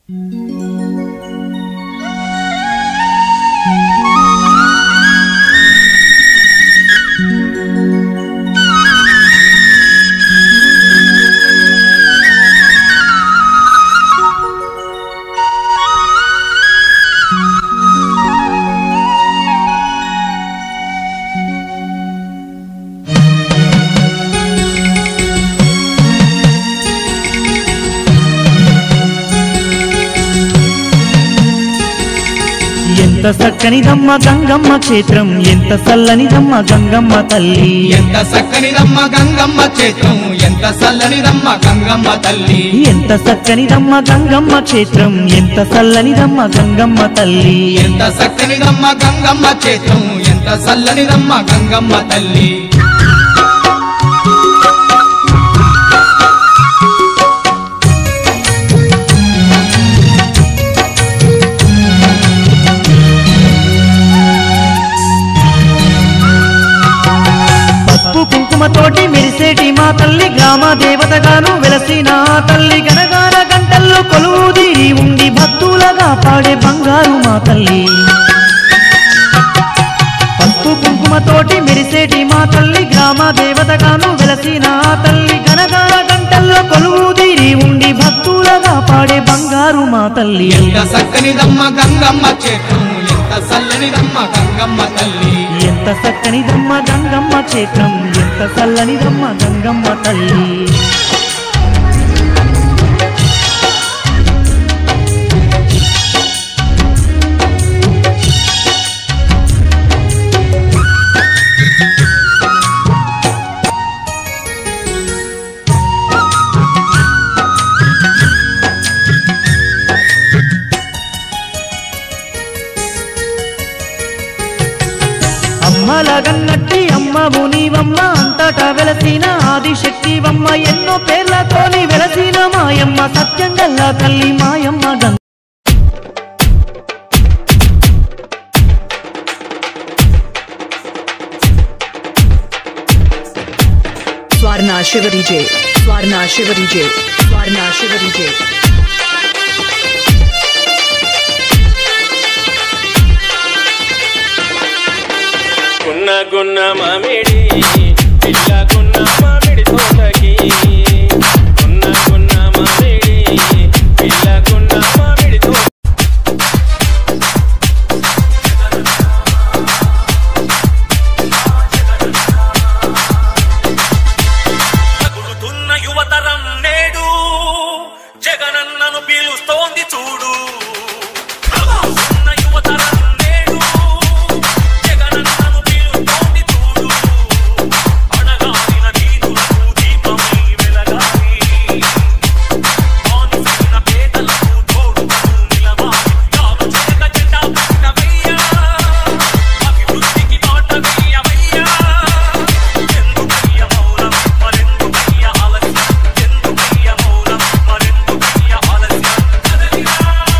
ఎంత చక్కనిదమ్మ గంగమ్మ క్షేత్రం ఎంత చల్లనిదమ్మ గంగమ్మ తల్లి ఎంత చక్కనిదమ్మ గంగమ్మ క్షేత్రం ఎంత చల్లనిదమ్మ గంగమ్మ తల్లి ఎంత చక్కనిదమ్మ గంగమ్మ క్షేత్రం ఎంత చల్లనిదమ్మ గంగమ్మ తల్లి ఎంత చక్కనిదమ్మ గంగమ్మ క్షేత్రం ఎంత చల్లనిదమ్మ గంగమ్మ తల్లి పప్పు కుంకుమతోటి మెరిసేటి మా తల్లి గ్రామ దేవతగాను వెలసిన ఆ తల్లి గనగాన గంటల్లో కొలువుదీరి ఉండి భక్తులగా పాడే బంగారు మా తల్లి పప్పు కుంకుమతోటి మెరిసేటి మా తల్లి గ్రామ దేవతగాను వెలసిన ఆ తల్లి గనగాన గంటల్లో కొలువుదీరి ఉండి భక్తులగా పాడే బంగారు మా తల్లి ఎంత చక్కనిదమ్మ గంగమ్మ క్షేత్రం ఎంత చల్లనిదమ్మ గంగమ్మ తల్లి ఎంత చక్కనిదమ్మ గంగమ్మ క్షేత్రం ఎంత చల్లనిదమ్మ గంగమ్మ తల్లి అమ్మలగన్నట్టి అమ్మవు నీవమ్మ అంతటా వెలసిన ఆదిశక్తివమ్మ ఎన్నో పేర్లతోని వెలసిన మాయమ్మ సత్యంగల్లా తల్లి మాయమ్మ Ganga Swarna Shivari J. Swarna Shivari J. Swarna Shivari J. గున్న గున్న మామిడి పిల్ల గున్న మామిడి తోటకి గున్న గున్న మామిడి పిల్ల గున్న మామిడి తోట తగులుతున్న యువతరం నేడు జగనన్నను పీలుస్తోంది చూడు తగులుతున్న యువతరం నేడు జగనన్నను పీలుస్తోంది చూడు అడగాలిన వీధులకు దీపమై వెలగాలి బానిసైన పేదలకు తోడుగా నిలవాలి యారు చేత జెండా పట్టవయ్యా అభివృద్ధికి బాట వేయవయ్యా ఎందుకయ్య మౌనం మరెందుకయ్య ఆలస్యం ఎందుకయ్య మౌనం మరెందుకయ్య ఆలస్యం కదలిరా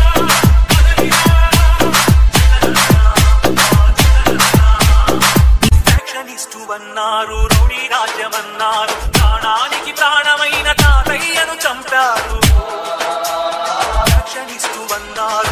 ఫ్యాక్షనిస్టు అన్నారు రౌడీ రాజ్యమన్నారు ప్రాణానికి ప్రాణమైన తాతయ్యను చంపారు ఫ్యాక్షనిస్టు అన్నారు